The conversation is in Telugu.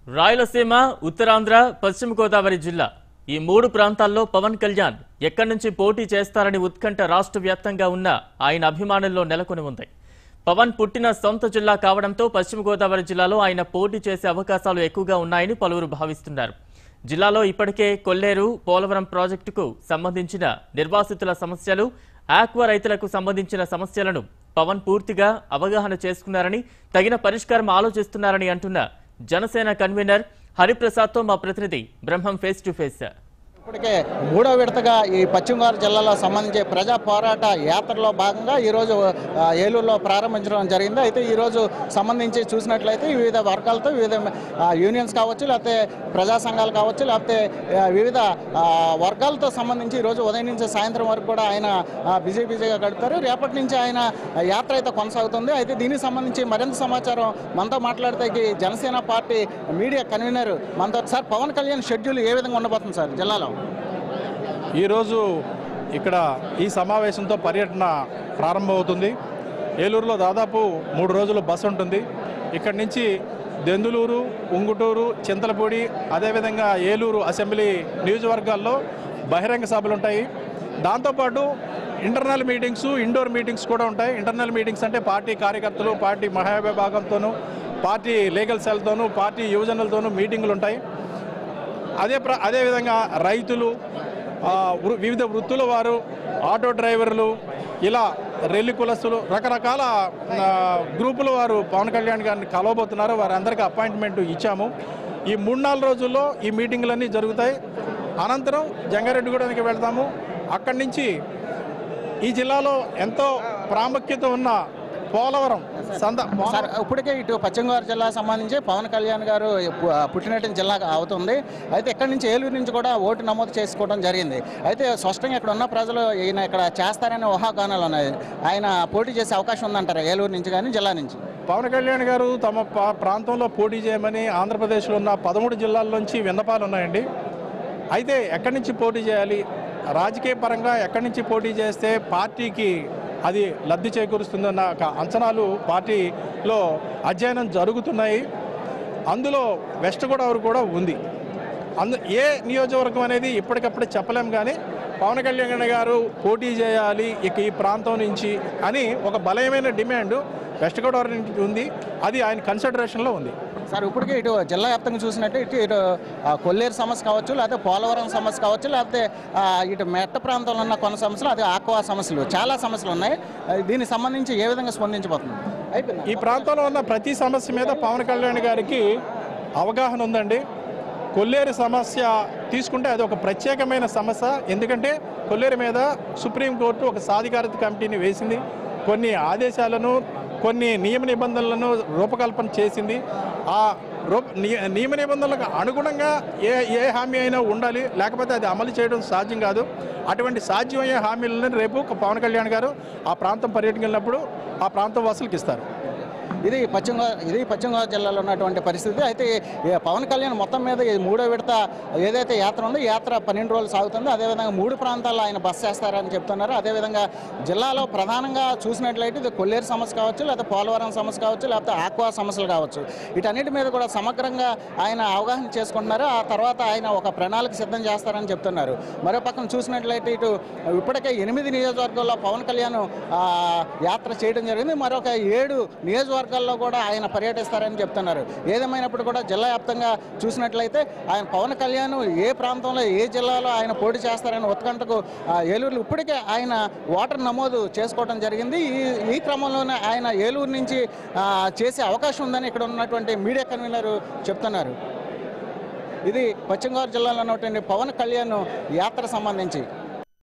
రాయలసీమ ఉత్తరాంధ్ర పశ్చిమ గోదావరి జిల్లా ఈ మూడు ప్రాంతాల్లో పవన్ కళ్యాణ్ ఎక్కడి నుంచి పోటీ చేస్తారని ఉత్కంఠ రాష్ట్ర వ్యాప్తంగా ఉన్న ఆయన అభిమానుల్లో నెలకొని ఉంది పవన్ పుట్టిన సొంత జిల్లా కావడంతో పశ్చిమ గోదావరి జిల్లాలో ఆయన పోటీ చేసే అవకాశాలు ఎక్కువగా ఉన్నాయని పలువురు భావిస్తున్నారు జిల్లాలో ఇప్పటికే కొల్లేరు పోలవరం ప్రాజెక్టుకు సంబంధించిన నిర్వాసితుల సమస్యలు ఆక్వా రైతులకు సంబంధించిన సమస్యలను పవన్ పూర్తిగా అవగాహన చేసుకున్నారని తగిన పరిష్కారం ఆలోచిస్తున్నారని అంటున్న జనసేన కన్వీనర్ హరిప్రసాద్తో మా ప్రతినిధి బ్రహ్మం ఫేస్ టు ఫేస్ ఇప్పటికే మూడో విడతగా ఈ పశ్చిమ గోదావరి జిల్లాలో సంబంధించి ప్రజా పోరాట యాత్రలో భాగంగా ఈరోజు ఆ, ఏలూరులో ప్రారంభించడం జరిగింది అయితే ఈరోజు సంబంధించి చూసినట్లయితే వివిధ వర్గాలతో వివిధ ఆ, యూనియన్స్ కావచ్చు లేకపోతే ప్రజా సంఘాలు కావచ్చు లేకపోతే ఆ, వివిధ ఆ, వర్గాలతో సంబంధించి ఈరోజు ఉదయం నుంచి సాయంత్రం వరకు కూడా ఆయన ఆ, బిజీ బిజీగా గడుపుతారు రేపటి నుంచి ఆయన యాత్ర అయితే కొనసాగుతుంది అయితే దీనికి సంబంధించి మరింత సమాచారం మనతో మాట్లాడితే ఈ జనసేన పార్టీ మీడియా కన్వీనర్ మనతో సార్ పవన్ కళ్యాణ్ షెడ్యూల్ ఏ విధంగా ఉండబోతుంది సార్ జిల్లాలో ఈరోజు ఇక్కడ ఈ సమావేశంతో పర్యటన ప్రారంభమవుతుంది ఏలూరులో దాదాపు మూడు రోజులు బస్సు ఉంటుంది ఇక్కడి నుంచి దెందులూరు ఉంగుటూరు చింతలపూడి అదేవిధంగా ఏలూరు అసెంబ్లీ నియోజకవర్గాల్లో బహిరంగ సభలు ఉంటాయి దాంతోపాటు ఇంటర్నల్ మీటింగ్స్ ఇండోర్ మీటింగ్స్ కూడా ఉంటాయి ఇంటర్నల్ మీటింగ్స్ అంటే పార్టీ కార్యకర్తలు పార్టీ మహావిభాగంతోనూ పార్టీ లీగల్ సెల్తోనూ పార్టీ యువజనులతోనూ మీటింగులు ఉంటాయి అదే ప్ర అదేవిధంగా రైతులు ఆ, వృ- వివిధ వృత్తుల వారు ఆటో డ్రైవర్లు ఇలా రెల్లి కులస్తులు రకరకాల ఆ, గ్రూపుల వారు పవన్ కళ్యాణ్ గారిని కలవబోతున్నారు వారందరికీ అపాయింట్మెంట్ ఇచ్చాము ఈ మూడు నాలుగు రోజుల్లో ఈ మీటింగులన్నీ జరుగుతాయి అనంతరం జంగారెడ్డిగూడెనికి వెళ్తాము అక్కడి నుంచి ఈ జిల్లాలో ఎంతో ప్రాముఖ్యత ఉన్న పోలవరం సంద సార్ ఇప్పటికే ఇటు పశ్చిమ గోదావరి జిల్లా సంబంధించి పవన్ కళ్యాణ్ గారు పు- పుట్టినట్టు జిల్లా అవుతుంది అయితే ఇక్కడి నుంచి ఏలూరు నుంచి కూడా ఓటు నమోదు చేసుకోవడం జరిగింది అయితే స్పష్టంగా ఇక్కడ ఉన్న ప్రజలు ఈయన ఇక్కడ చేస్తారనే ఊహాగానాలు ఉన్నాయి ఆయన పోటీ చేసే అవకాశం ఉందంటారా ఏలూరు నుంచి కానీ జిల్లా నుంచి పవన్ కళ్యాణ్ గారు తమ పా- ప్రాంతంలో పోటీ చేయమని ఆంధ్రప్రదేశ్లో ఉన్న పదమూడు జిల్లాల నుంచి విన్నపాలు ఉన్నాయండి అయితే ఎక్కడి నుంచి పోటీ చేయాలి రాజకీయ పరంగా ఎక్కడి నుంచి పోటీ చేస్తే పార్టీకి అది లబ్ధి చేకూరుస్తుందన్న ఒక అంచనాలు పార్టీలో అధ్యయనం జరుగుతున్నాయి అందులో వెస్ట్ గోదావరి కూడా ఉంది అందు ఏ నియోజకవర్గం అనేది ఇప్పటికప్పుడే చెప్పలేం కానీ పవన్ కళ్యాణ్ గారు పోటీ చేయాలి ఇక ఈ ప్రాంతం నుంచి అని ఒక బలమైన డిమాండ్ వెస్ట్ గోదావరి నుంచి ఉంది అది ఆయన కన్సిడరేషన్లో ఉంది సార్ ఇప్పటికే ఇటు జిల్లా వ్యాప్తంగా చూసినట్టు ఇటు ఇటు ఆ, కొల్లేరు సమస్య కావచ్చు లేకపోతే పోలవరం సమస్య కావచ్చు లేకపోతే ఆ, ఇటు మెట్ట ప్రాంతంలో ఉన్న కొన్ని సమస్యలు అది ఆక్వా సమస్యలు చాలా సమస్యలు ఉన్నాయి ఆ, దీనికి సంబంధించి ఏ విధంగా స్పందించబోతుంది అయిపోయింది ఈ ప్రాంతంలో ఉన్న ప్రతి సమస్య మీద పవన్ కళ్యాణ్ గారికి అవగాహన ఉందండి కొల్లేరు సమస్య తీసుకుంటే అది ఒక ప్రత్యేకమైన సమస్య ఎందుకంటే కొల్లేరు మీద సుప్రీంకోర్టు ఒక సాధికారత కమిటీని వేసింది కొన్ని ఆదేశాలను కొన్ని నియమ నిబంధనలను రూపకల్పన చేసింది ఆ రూప నియ- నియమ నిబంధనలకు అనుగుణంగా ఏ ఏ హామీ అయినా ఉండాలి లేకపోతే అది అమలు చేయడం సాధ్యం కాదు అటువంటి సాధ్యమయ్యే హామీలను రేపు పవన్ కళ్యాణ్ గారు ఆ ప్రాంతం పర్యటనకి వెళ్ళినప్పుడు ఆ ప్రాంతం వాసులకు ఇస్తారు ఇది పశ్చిమ గోదా- ఇది పశ్చిమ గోదావరి జిల్లాలో ఉన్నటువంటి పరిస్థితి అయితే ఈ పవన్ కళ్యాణ్ మొత్తం మీద ఈ మూడో విడత ఏదైతే యాత్ర ఉందో ఈ యాత్ర పన్నెండు రోజులు సాగుతుంది అదేవిధంగా మూడు ప్రాంతాల్లో ఆయన బస్ చేస్తారని చెప్తున్నారు అదేవిధంగా జిల్లాలో ప్రధానంగా చూసినట్లయితే ఇది కొల్లేరు సమస్య కావచ్చు లేకపోతే పోలవరం సమస్య కావచ్చు లేకపోతే ఆక్వా సమస్యలు కావచ్చు వీటన్నిటి మీద కూడా సమగ్రంగా ఆయన అవగాహన చేసుకుంటున్నారు ఆ తర్వాత ఆయన ఒక ప్రణాళిక సిద్ధం చేస్తారని చెప్తున్నారు మరో పక్కన చూసినట్లయితే ఇటు ఇప్పటికే ఎనిమిది నియోజకవర్గాల్లో పవన్ కళ్యాణ్ ఆ, యాత్ర చేయడం జరిగింది మరొక ఏడు నియోజకవర్గాల్లో కూడా ఆయన పర్యటిస్తారని చెప్తున్నారు ఏదేమైనప్పుడు కూడా జిల్లా వ్యాప్తంగా చూసినట్లయితే ఆయన పవన్ కళ్యాణ్ ఏ ప్రాంతంలో ఏ జిల్లాలో ఆయన పోటీ చేస్తారని ఉత్కంఠకు ఆ, ఏలూరులో ఇప్పటికే ఆయన ఓటర్ నమోదు చేసుకోవడం జరిగింది ఈ ఈ క్రమంలోనే ఆయన ఏలూరు నుంచి ఆ, చేసే అవకాశం ఉందని ఇక్కడ ఉన్నటువంటి మీడియా కన్వీనర్ చెప్తున్నారు ఇది పశ్చిమ గోదావరి జిల్లాలో ఉన్నటువంటి పవన్ కళ్యాణ్ యాత్ర సంబంధించి